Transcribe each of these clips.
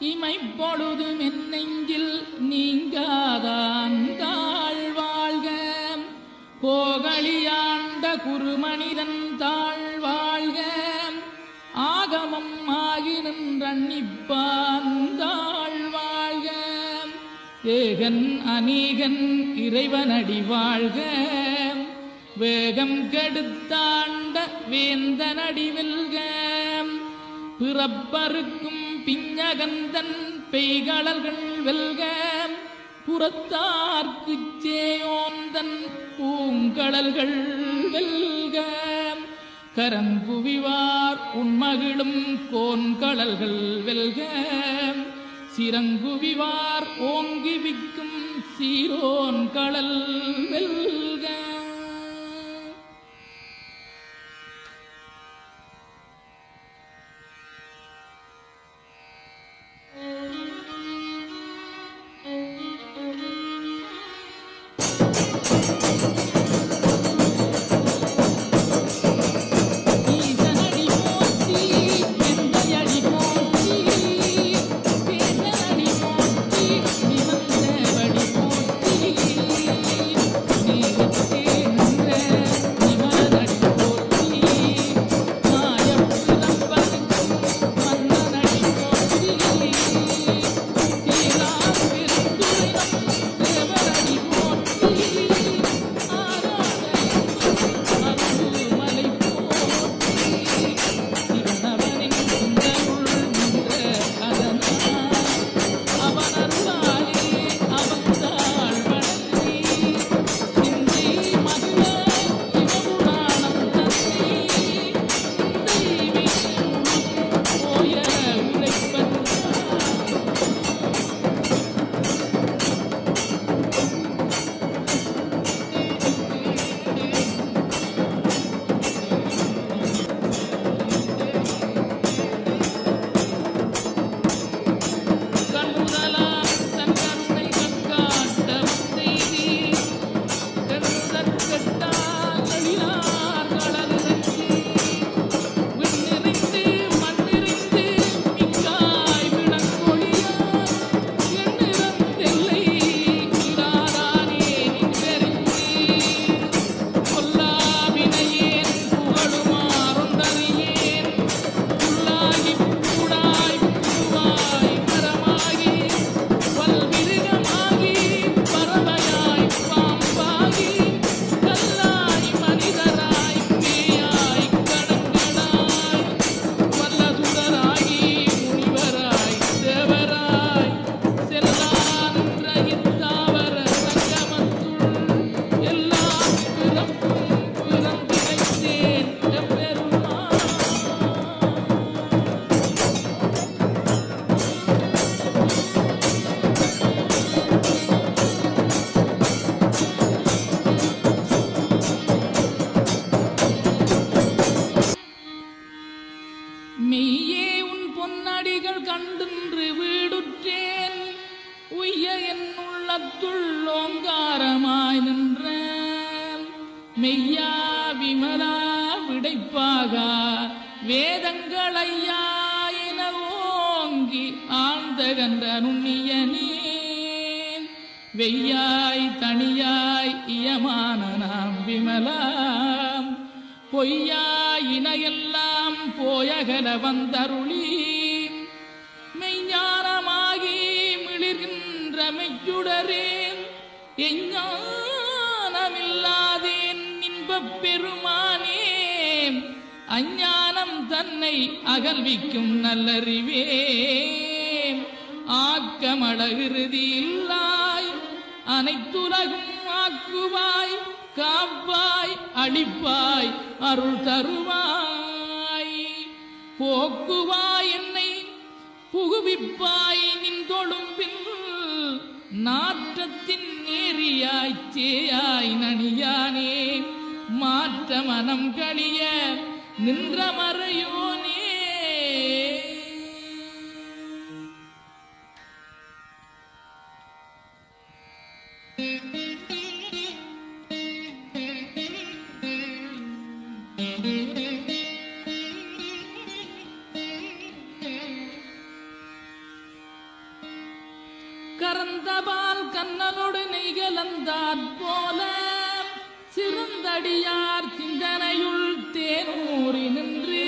இமைப்பொழுதும் என் நெஞ்சில் நீங்காதான் தாழ்வாழ்க கோகலியாண்ட குருமனிதன் தாழ்வாழ்க ஆகமம் ஆகி நின்றன்னிப்பான் தாழ்வாழ்க ஏகன் அநீகன் இறைவனடி வாழ்க வேகம் கெடுத்தாண்ட வேந்தனடி வெல்க பிறப்பருக்கும் பிஞ்சகந்தன் பெய்களர்கள் வெல்க புறத்தார்க்குச் சேயோந்தன் பூங்கடல்கள் வெல்க கரங்குவிவார் உண்மகிழும் கோன்கடல்கள் வெல்க சிறங்குவிவார் ஓங்கி விக்கும் சீரோன் கடல் வெல்க ஈசனடி போற்றி எந்தையடி போற்றி சேசனடி போற்றி நிமந்தவடி போற்றி நீரத்தே நின்ற நிமலனடி போற்றி மாயப்பிறப்பருக்கும் மன்னனடி போற்றி தீரார் பெருந்துயரம் தேவரடி போற்றி ஆராதனை அருள்மலை போற்றி சிவனவனின் சுந்தருள் நின்ற அதனால் அவனருளாலே அவந்தாள் வணங்கி சிந்தை மகிழ சிவபுராணம் தந்தி சிந்தை வீணும் போய உரைப்பது கண்ணுதலாம் தன்கருணை கண்காட்டவும் செய்தி கருதற்கட்டால் எழிலார் கடலிறங்கி விண்ணிறைந்து மண்ணிறைந்து மிக்காய் விளங்கொழியார் எண்ணிறந்தெல்லை இராதானே நின்றறிந்தீர் கொல்லாவினையேன் புகழுமாறொன்றறியேன் புல்லாகி பூடாய் பூவாய் மரமாகி பல்விருகமாகி பறவையாய் பாம்பாகி கல்லாய் மனிதராய் பேயாய் கடங்கடாய் வல்லசுடராகி முனிவராய் தேவராய் செல்லான்ற இத்தாவர சங்கமத்துள் எல்லாம் பிறப்பும் பிறந்தினைத்தேன் எம்பெருமான் மெய்யே உன் பொன்னடிகள் கண்டின்று வீடுற்றேன் உய்ய என் உள்ளத்துள் ஓங்காரமாய் நின்ற மெய்யா விமலா விடைப்பாக வேதங்களையா என ஓங்கி ஆழ்ந்த கன்ற நுண்ணியனே வெய்யாய் தனியாய் இயமான நாம் விமலாம் பொய்யாயினையெல்லாம் போயகல வந்தருளி மெய்ஞானமாகி மிளிர்கின்ற மெச்சுடரே எஞ்ஞானமில்லாதேன் இன்பப் பெருமானே அஞ்ஞானம் தன்னை அகல்விக்கும் நல்லறிவே ஆக்கமழகிருதி இல்லாய் அனைத்துலகும் ஆக்குவாய் காப்பாய் அழிப்பாய் அருள் தருவாய் போக்குவாய் என்னை புகுவிப்பாய் நின் தொழும்பில் நாற்றத்தின் நேரியாய் சேயாய் நனியானே மாற்ற மனம் கழிய நின்ற மறையோனே கறந்தபால் கண்ணனோடு நெய்கலந்தாற் போல சிறந்தடியார் சிந்தனையுள் தேனூறி நின்று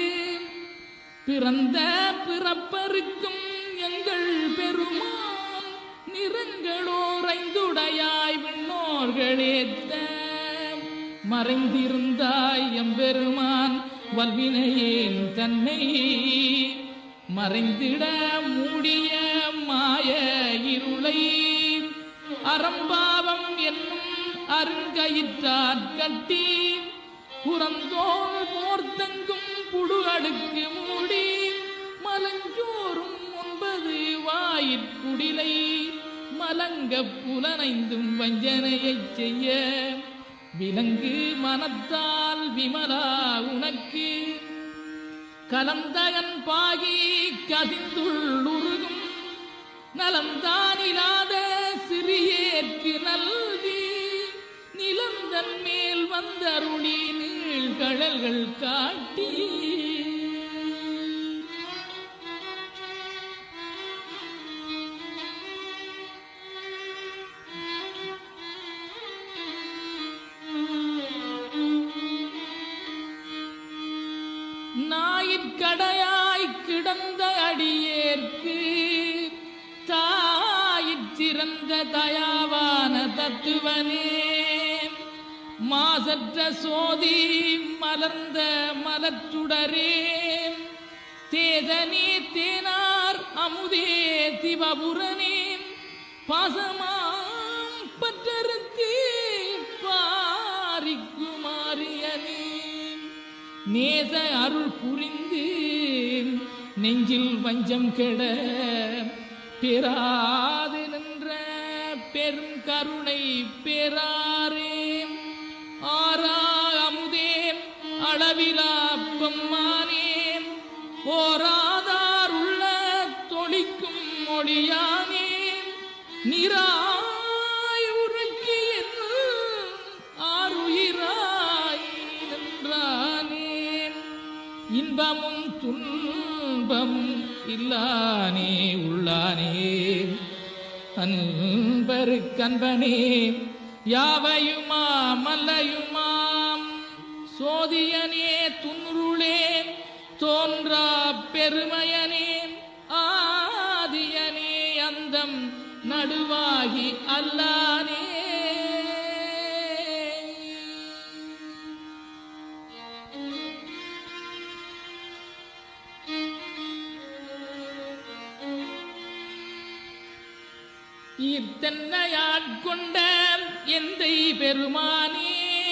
பிறந்த பிறப்பருக்கும் எங்கள் பெருமான் நிறங்களோரைந்துடையாய் விண்ணோர்களேத்த மறைந்திருந்தாய் எம்பெருமான் வல்வினையேன் தன்னை மறைந்திட மூடிய மாய இருளை அறம்பாவம் என்னும் அருங்கயிற்றாற் கட்டி புறந்தோல் போர்த்தங்கும் புடு அடுக்கு மூடி மலஞ்சோறும் ஒன்பது வாயிற்குடிலை மலங்க புலனைந்தும் வஞ்சனையைச் செய்ய விலங்கு மனத்தால் விமலா உனக்கு கலந்தகன் பாகி கதிந்துள்ளுருகும் நலந்தானிலாத சிறியேற்கு நல்கி நிலந்தன் மேல் வந்தருளி நீழ்கழல்கள் காட்டி நாயிற்கடையாய் கிடந்த அடியேற்கு தாயிற் சிறந்த தயாவான தத்துவனே மாசற்ற சோதி மலர்ந்த மலச்சுடரே தேதனே தேனார் அமுதே சிவபுரனே பாசமாம் பற்றறுத்து பாரிக்குமாரியனே நேச அருள் புரிந்து நெஞ்சில் வஞ்சம் கெட பெறாது நின்ற பெரும் கருணை பெறாரே ஆரா அமுதே அளவிலா பெம்மானே ஓராதார் உள்ள தொழிக்கும் மொழியானே நிராய் உருக்கி ஆறுயிராய் நின்றானே இன்பமும் துன்பமும் இல்லானே உள்ளானே அன்பருக்கன்பனே யாவையுமா மல்லையுமாம் சோதியனே துன்ருளே தோன்றா பெருமையனே ஆதியனே அந்தம் நடுவாகி அல்லானே ஈர்த்தன்னையாட்கொண்ட எந்தை பெருமானே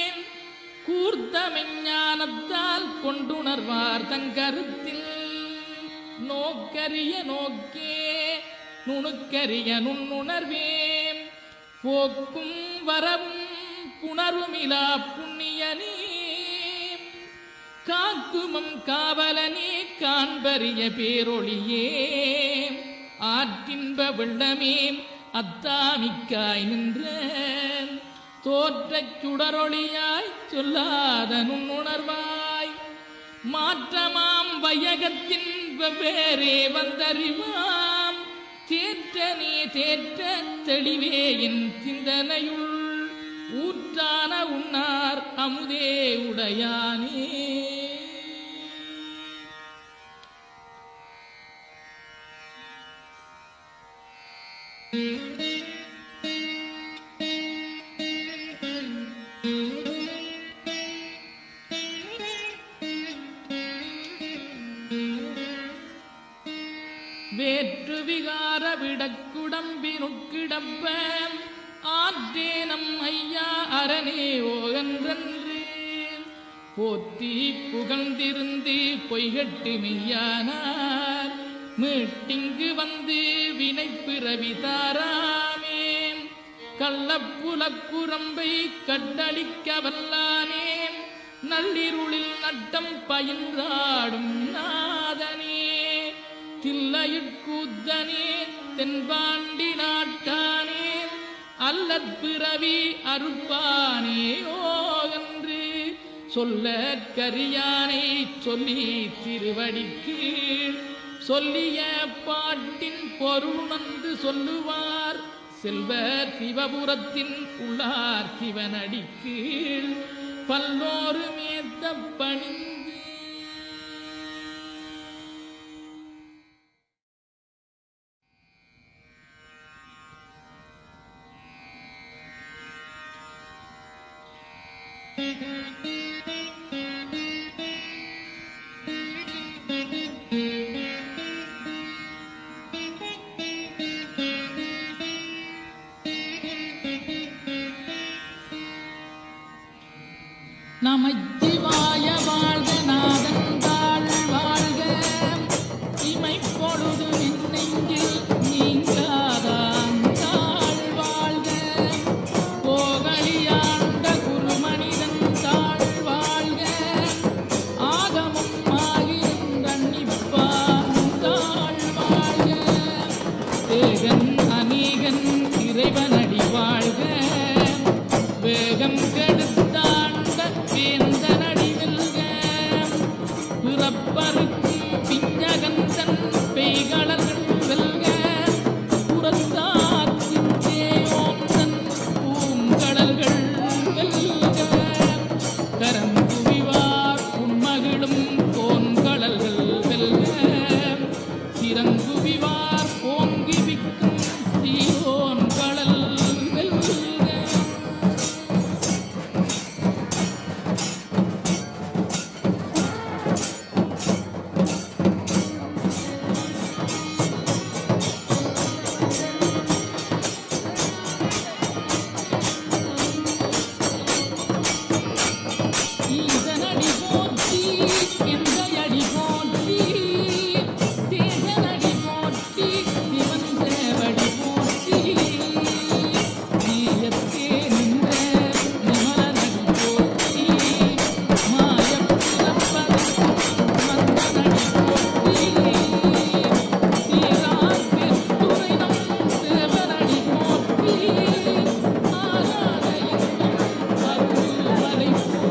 கூர்த்தமெஞ்ஞானத்தால் கொண்டுணர்வார் தங்கருத்தில் நோக்கரிய நோக்கே நுணுக்கரிய நுண்ணுணர்வே போக்கும் வரவும் புணர்வுமிலா புண்ணியனே காக்குமம் காவலனே காண்பரிய பேரொளியே ஆற்றின்ப வெள்ளமே அத்தாமிக்காய் நின்ற தோற்றச் சுடரொளியாய் சொல்லாத நுண்ணுணர்வாய் மாற்றமாம் வையகத்தின் வெவ்வேறே வந்தறிவாம் தேற்றனே தேற்ற தெளிவே என் சிந்தனையுள் ஊற்றான உன்னார் அமுதே உடையானே வேற்று விகார விடக்குடம்பினுட்கிடப்ப ஆற்றேனம் ஐயா அரணே ஓகன்றன்று போத்தி புகழ்ந்திருந்து பொய்கட்டு மெய்யானார் மீட்டிங்கு வந்து வினைப்பிறவி தாராமே கள்ளப்புலக்குரம்பை கட்டளிக்க வல்லானே நள்ளிருளில் நட்டம் பயின்றாடும் நாதனே தில்லையுட்கூத்தனே தென்பாண்டி நாட்டானே அல்லற் பிறவி அருப்பானே ஓகன்று சொல்ல கரியானை சொல்லி திருவடிக்கு சொல்லிய பாட்டின் பொருளுணர்ந்து சொல்லுவார் செல்வர் சிவபுரத்தின் உள்ளார் சிவனடி கீழ் பல்லோரு மேத்த பணிந்து நமச்சிவாய வாழ்க நாதந்தாள் வாழ்க இமை பொழுது நெஞ்சில் நீங்காதான் தாழ் வாழ்க போகலியாண்ட குருமனிதன் தாழ் வாழ்க ஆகமும் ஆகிருந்தன்னிப்பான் தாழ் வாழ்க ஏகன் அநேகன் இறைவனடி வாழ்க வேகம் கெடுத்தாண்ட வேந்தனடி வெல்க பிறப்பருக்கும் பிஞ்சகந்தன் பெய்களர்கள் வெல்க புறத்தார்க்கும் தேயோந்தன் பூங்கடல்கள் வெல்க கரம் குவிவார் உண்மகிழும் கோன்கடல்கள் வெல்க சிறங்குவிவார் போங்கிவிக்கும் சீரோன் கடல் வெல்க ஈசனடி போற்றி எந்தையடி போற்றி தேசனடி போற்றி சிவன் தேவடி போற்றி நீயத்தே நின்ற நிமலனடி போற்றி மாயப்பிறப்பதற்கும் மந்தனடி போற்றி சீரார் பெருந்துரைனம் தேவனடி போற்றி ஆராதையும் அருள்மலை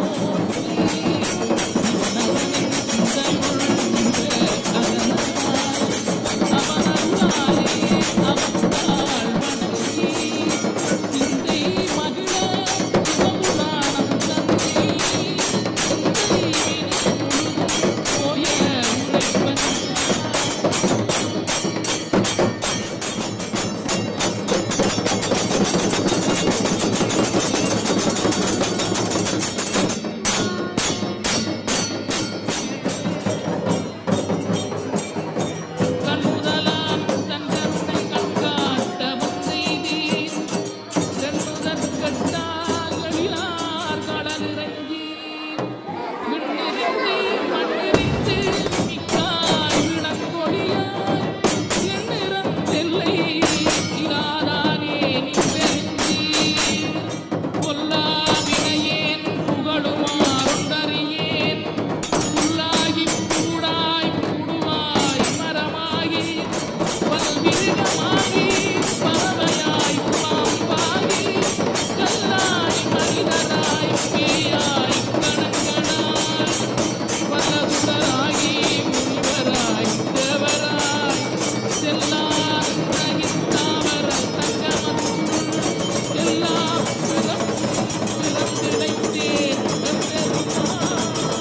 கண்ணுதலான் தன் கருணை கண்காட்டவும் செய்தீர் சென்னுதற் கட்டாகளிலார் கடலிறங்கி விண்ணிறங்கி மண்ணிறிந்து மிக்காய் விளங்கொழியாய் எண்ணிறந்தெல்லை இராதானே நின்றெறிந்தீர் பொல்லாவினையேன் புகழுமாறுண்டறியேன் புல்லாகி பூடாய் பூடுவாய் மரமாகி பல்விருகமாகி பறவையாய் பாம்பாகி கல்லாய் மனிதனாய் பேயாய் கணங்கனாய் பலதுடராகி முனிவராய் தேவராய் செல்லார் நகித்தாவர தங்கமத்துள் எல்லா பிறப்பும் பிறந்திடைத்தேன் பெருமாள்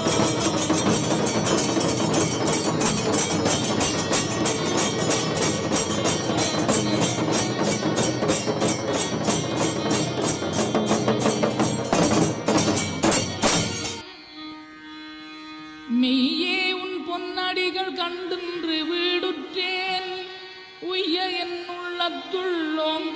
மெய்யே உன் பொன்னடிகள் கண்டின்று வீடுற்றேன் உய்ய என் உள்ளத்துள்ளோங்க